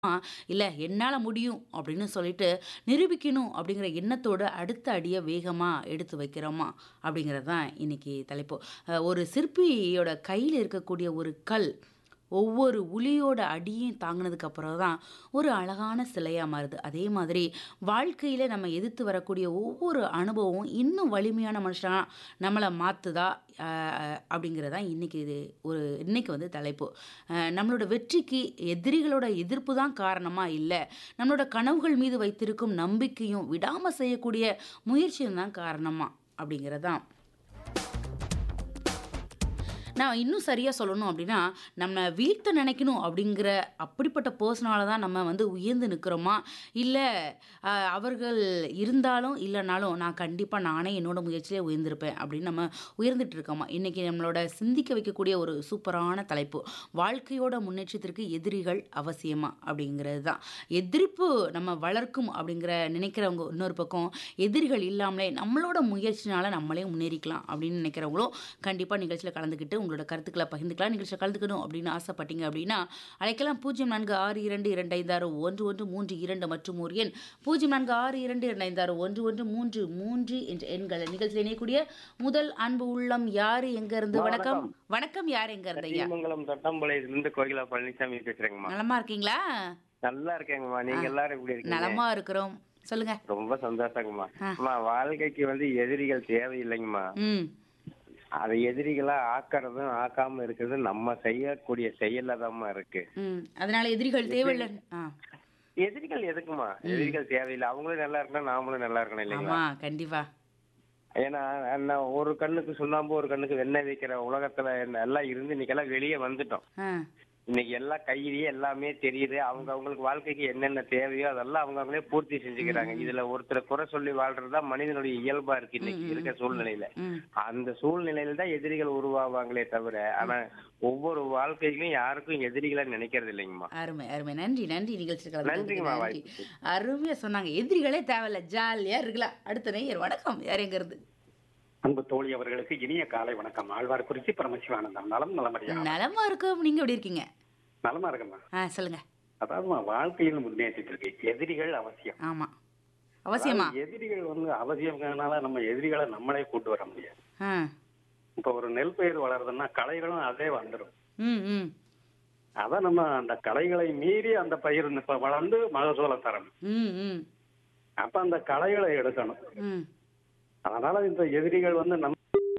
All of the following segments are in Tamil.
இல்ல என்னால முடியும் அப்படின்னு சொல்லிட்டு நிரூபிக்கணும் அப்படிங்கிற எண்ணத்தோட அடுத்த அடிய வேகமா எடுத்து வைக்கிறோமா அப்படிங்கிறது தான் இன்னைக்கு தலைப்பு. அ ஒரு சிற்பியோட கையில இருக்கக்கூடிய ஒரு கல், ஒவ்வொரு உளியோட அடியும் தாங்குனதுக்கு அப்புறம் தான் ஒரு அழகான சிலையா மாறுது. அதே மாதிரி வாழ்க்கையில நம்ம எதிர்த்து வரக்கூடிய ஒவ்வொரு அனுபவமும் இன்னும் வலிமையான மனுஷனா நம்மள மாத்துதா? அ அப்படிங்கிறது தான் இன்னைக்கு இது ஒரு இன்னைக்கு வந்து தலைப்பு. அ நம்மளோட வெற்றிக்கு எதிரிகளோட எதிர்ப்பு தான் காரணமா? இல்ல நம்மளோட கனவுகள் மீது வைத்திருக்கும் நம்பிக்கையும், விடாம செய்யக்கூடிய முயற்சியும் தான் காரணமா? அப்படிங்கிறது தான். நான் இன்னும் சரியா சொல்லணும் அப்படின்னா, நம்ம வீழ்த்த நினைக்கணும் அப்படிங்கிற அப்படிப்பட்ட பெர்சனால தான் நம்ம வந்து உயர்ந்து நிக்கிறோமா? இல்ல அ அவர்கள் இருந்தாலும், இல்லனாலும் நான் கண்டிப்பா நானே என்னோட முயற்சியிலே உயர்ந்திருப்பேன் அப்படின்னு நம்ம உயர்ந்துட்டு இருக்கோமா? இன்னைக்கு நம்மளோட சிந்திக்க வைக்கக்கூடிய ஒரு சூப்பரான தலைப்பு. வாழ்க்கையோட முன்னேற்றத்திற்கு எதிரிகள் அவசியமா? அப்படிங்கிறது தான். எதிர்ப்பு நம்ம வளர்க்கும் அப்படிங்கிற நினைக்கிறவங்க இன்னொரு பக்கம், எதிரிகள் இல்லாமலே நம்மளோட முயற்சினால நம்மளே முன்னேறிக்கலாம் அப்படின்னு நினைக்கிறவங்களும் கண்டிப்பா நிகழ்ச்சியில கலந்துக்கிட்டு உங்களோட கருத்துக்கள பகிர்ந்துக்கலாம். நிகழ்ச்சியில கலந்துக்கணும் அப்படின்னு ஆசைப்பட்டீங்க அப்படின்னா, அழைக்கலாம் 0462256132 மற்றும் ஒரு எண் 0462256133 என்ற எண்கள். நிகழ்ச்சியில இணையக்கூடிய முதல் அன்பு உள்ளம் யாரு? எங்க இருந்து? வணக்கம். வணக்கம். வணக்கம். யார் எங்க இருந்து ஐயா? சத்தியமங்கலம் தொட்டம்பாளையத்திலிருந்து கோகிலா பழனிசாமி பேசுறேங்கம்மா நலமா இருக்கீங்களா? நல்லா இருக்கேங்கம்மா ஆ. நீங்க எல்லாரும் எப்படி இருக்கீங்க நலமா இருக்கிறோம். சொல்லுங்க. ரொம்ப சந்தோஷங்கம்மா ஆ. அம்மா வாழ்க்கைக்கு வந்து எதிரிகள் தேவையில்லைங்கம்மா ம். அதை எதிரிகளா ஆக்கறதும் ஆக்காம இருக்கிறதும் நம்ம செய்யக்கூடிய செயல்ல தான்மா இருக்கு ம். அதனால எதிரிகள் தேவையில்ல. ஆ. எதிரிகள் எதுக்குமா எதிரிகள் தேவையில்லை அவங்களும் நல்லா இருக்கணும் நாமளும் நல்லா இருக்கணும் இல்லைங்களா ஆமா, கண்டிப்பா. ஏன்னா நான் ஒரு கண்ணுக்கு சுண்ணாம்பு ஒரு கண்ணுக்கு வெண்ணெய் வைக்கிற உலகத்துல என்ன- எல்லாம் இருந்து இன்னைக்கெல்லாம் வெளியே வந்துட்டோம் ஆ. இன்னைக்கு எல்லாம் கையிலேயே எல்லாமே தெரியுது அவங்க அவங்களுக்கு வாழ்க்கைக்கு என்னென்ன தேவையோ அதெல்லாம் அவங்க அவங்களே பூர்த்தி செஞ்சுக்கிறாங்க இதுல ஒருத்தரை குறை சொல்லி வாழ்றதுதான் மனிதனுடைய இயல்பா இருக்கு இன்னைக்கு இருக்க சூழ்நிலையில ம். அந்த சூழ்நிலையில தான் எதிரிகள் உருவாவாங்களே தவிர ஆனா ஒவ்வொரு வாழ்க்கையிலும் யாருக்கும் எதிரிகளை நினைக்கிறது இல்லைங்கம்மா அருமை அருமை நன்றி நன்றி நிகழ்ச்சியில் கலந்துக்கிறதுக்கு நன்றிங்கம்மா, நன்றி வாய்ப்புக்கு. அருமையா சொன்னாங்க எதிரிகளே தேவையில்ல ஜாலியா இருக்கலாம் அடுத்த நேயர் வணக்கம் யார் எங்க இருந்து அன்பு தோழி அவர்களுக்கு இனிய காலை வணக்கம் ஆழ்வார் குறிச்சி பரமசிவானந்தம் நலம் நலமறியா நலமா இருக்கும் நீங்க எப்படி இருக்கீங்க நலமா இருக்கம்மா ஆ சொல்லுங்க அதாவது வாழ்க்கையில் முன்னேற்றிட்டு எதிரிகள் அவசியம் ஆமா அவசியமா அதாவது எதிரிகள் வந்து அவசியம்னால நம்ம எதிரிகளை நம்மளே கூட்டு வர முடியாது ஆ இப்ப ஒரு நெல் பயிர் வளருதுன்னா களைகளும் அதே வந்துடும் ம் ம் அதான் நம்ம அந்த களைகளை மீறி அந்த பயிர் இப்ப வளர்ந்து மகசூலம் தரணும் ம் ம் அப்ப அந்த களைகளை எடுக்கணும் ம் அதனால இந்த எதிரிகள் வந்து நம்ம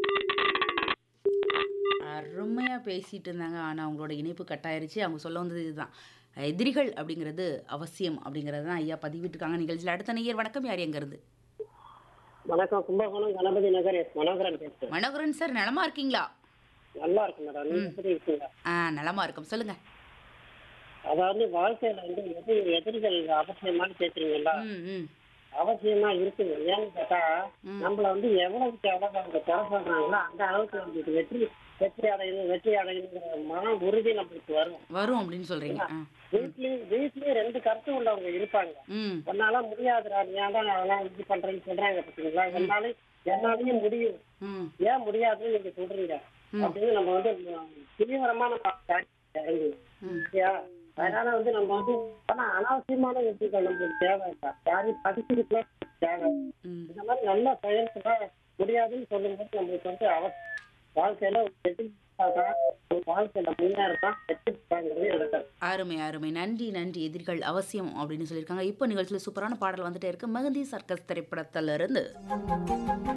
அருமையா பேசிட்டு இருந்தாங்க ஆனா அவங்களோட இணைப்பு கட்டாயிருச்சு அவங்க சொல்ல வந்தது இதுதான் எதிரிகள் அப்படிங்கிறது அவசியம் அப்படிங்கிறது தான் ஐயா பதிவிட்டிருக்காங்க நிகழ்ச்சியில் அடுத்த நேயர் வணக்கம் யார் எங்க இருந்து வணக்கம் கும்பகோணம் கணபதி நகர் எஸ் மனோகரன் பேசுறேன் மனோகரன் சார் நலமா இருக்கீங்களா நல்லா இருக்கு மேடம் நீங்க எப்படி இருக்கீங்க ஆ நலமா இருக்கும் சொல்லுங்க அதாவது வாழ்க்கையில வந்து எதிரி எதிரிகள் அவசியமானு கேக்குறீங்களா ம் ம் அவசியமா இருக்குது ஏன்னு கேட்டா ம். நம்மள வந்து எவ்வளவுக்கு எவ்வளவு அவங்க குறை சொல்றாங்களோ அந்த அளவுக்கு நம்மளுக்கு வெற்றி வெற்றி அடையணும் வெற்றி அடையணுங்கிற மன உறுதி நம்மளுக்கு வரும் வரும் அப்படின்னு சொல்றீங்க ஆ. வீட்லயும் வீட்லயும் ரெண்டு கருத்து உள்ளவங்க இருப்பாங்க ம் உன்னால முடியாதுடா நீ ஏன் தான் அதெல்லாம் இது பண்றேன்னு சொல்றாங்க பாத்தீங்களா என்னால என்னாலயும் முடியும் ம் ஏன் முடியாதுன்னு நீங்க சொல்றீங்க அப்படின்னு நம்ம வந்து ம், தீவிரமா நம்ம காரியத்துல இறங்குவோம். ம் சரியா? அதனால வந்து நம்ம வந்து ஆனா அனாவசியமான வெற்றிகள் நம்மளுக்கு தேவை இல்லை. யாரையும் படிச்சிருக்க தேவை ம் இந்த மாதிரி நல்ல செயல்களை முடியாதுன்னு சொல்லும்போது நம்மளுக்கு வந்து அவ வாழ்க்கையில ஒரு வெற்றி தான், ஒரு வாழ்க்கையில முன்னேறதான் வெற்றி பெறாங்கிறது என்னோட கருத்து. அருமை அருமை நன்றி நன்றி எதிர்கள் அவசியம் அப்படின்னு சொல்லியிருக்காங்க இப்போ நிகழ்ச்சியில் சூப்பரான பாடல் வந்துட்டே இருக்கு மகந்தி சர்க்கஸ் திரைப்படத்துல இருந்து